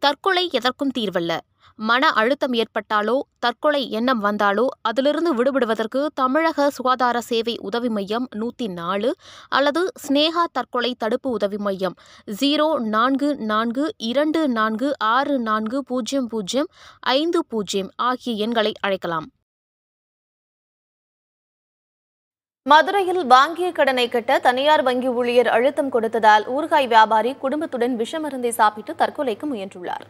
தற்கொலை எதற்கும் தீர்வல்ல மன அழுத்தம் ஏற்பட்டாலோ தற்கொலை எண்ணம் வந்தாலோ அதிலிருந்து விடுபடுவதற்கு தமிழக சுகாதார சேவை உதவி மையம் நூற்றி நாலு அல்லது ஸ்னேகா தற்கொலை தடுப்பு உதவி மையம் ஜீரோ நான்கு நான்கு இரண்டு நான்கு ஆறு நான்கு பூஜ்ஜியம் பூஜ்ஜியம் ஐந்து பூஜ்ஜியம் ஆகிய எண்களை அழைக்கலாம் மதுரையில் வாங்கிய கடனை கட்ட தனியார் வங்கி ஊழியர் அழுத்தம் கொடுத்ததால் ஊறுகாய் வியாபாரி குடும்பத்துடன் விஷமருந்தை சாப்பிட்டு தற்கொலைக்கு முயன்றுள்ளார்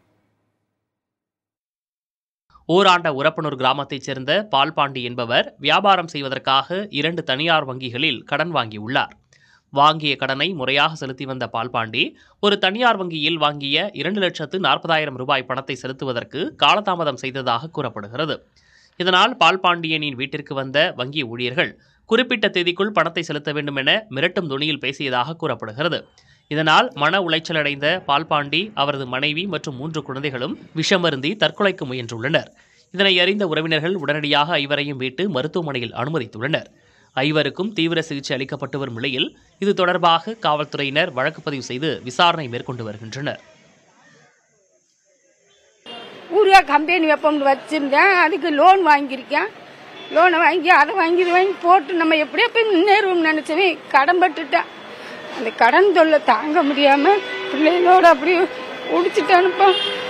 ஊராண்ட உரப்பனூர் கிராமத்தைச் சேர்ந்த பால்பாண்டி என்பவர் வியாபாரம் செய்வதற்காக இரண்டு தனியார் வங்கிகளில் கடன் வாங்கியுள்ளார் வாங்கிய கடனை முறையாக செலுத்தி வந்த பால்பாண்டி ஒரு தனியார் வங்கியில் வாங்கிய இரண்டு லட்சத்து நாற்பதாயிரம் ரூபாய் பணத்தை செலுத்துவதற்கு காலதாமதம் செய்ததாக கூறப்படுகிறது இதனால் பால்பாண்டியனின் வீட்டிற்கு வந்த வங்கி ஊழியர்கள் குறிப்பிட்ட தேதிக்குள் பணத்தை செலுத்த வேண்டும் என மிரட்டும் துணியில் பேசியதாக கூறப்படுகிறது இதனால் மன உளைச்சலடைந்த பால்பாண்டி அவரது மனைவி மற்றும் மூன்று குழந்தைகளும் விஷமருந்தி தற்கொலைக்கு முயன்றுள்ளனர் இதனை அறிந்த உறவினர்கள் உடனடியாக ஐவரையும் மீட்டு மருத்துவமனையில் அனுமதித்துள்ளனர் ஐவருக்கும் தீவிர சிகிச்சை அளிக்கப்பட்டு வரும் நிலையில் இது தொடர்பாக காவல்துறையினர் வழக்கு பதிவு செய்து விசாரணை மேற்கொண்டு வருகின்றனர் ஊரியா கம்பெனி வைப்போம்னு வச்சிருந்தேன் அதுக்கு லோன் வாங்கியிருக்கேன் லோனை வாங்கி அதை வாங்கி இதை வாங்கி போட்டு நம்ம எப்படியோ போய் முன்னேறுவோம்னு நினைச்சவே கடன் பட்டுட்டேன் அந்த கடன் தொல்லை தாங்க முடியாம பிள்ளைகளோட அப்படியே உடிச்சிட்டு அனுப்ப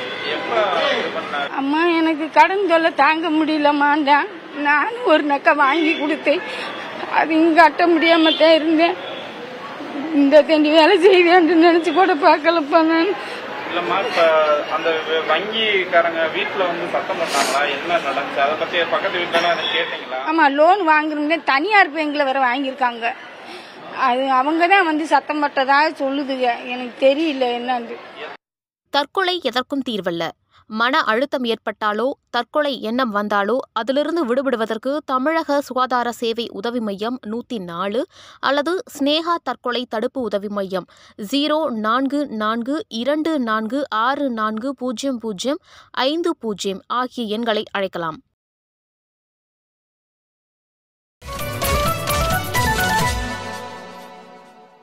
அம்மா எனக்கு கடன் தொல்லை தாங்க முடியலம்மாண்டேன் நானும் ஒரு நக்கை வாங்கி கொடுத்தேன் அது இங்க கட்ட முடியாம தான் இருந்தேன் இந்த தேண்டி வேலை செய்வேன்னு நினைச்சு கூட பார்க்கலப்பா நான் இல்லம்மா இப்ப அந்த வ- வங்கிக்காரங்க வீட்டுல வந்து சத்தம் போட்டாங்களா என்ன நடந்துச்சு அதை பத்தி பக்கத்து வீட்டுல எல்லாம் கேட்டீங்களா ஆமா லோன் வாங்குறவங்க தனியார் பேங்க்ல வேற வாங்கியிருக்காங்க அது அவங்க தான் வந்து சத்தம் போட்டதாக சொல்லுதுங்க எனக்கு தெரியல என்னன்னு தற்கொலை எதற்கும் தீர்வல்ல மன அழுத்தம் ஏற்பட்டாலோ தற்கொலை எண்ணம் வந்தாலோ அதிலிருந்து விடுபடுவதற்கு தமிழக சுகாதார சேவை உதவி மையம் நூற்றி நாலு அல்லது ஸ்னேகா தற்கொலை தடுப்பு உதவி மையம் ஜீரோ நான்கு நான்கு இரண்டு நான்கு ஆறு நான்கு பூஜ்ஜியம் பூஜ்ஜியம் ஐந்து பூஜ்ஜியம் ஆகிய எண்களை அழைக்கலாம்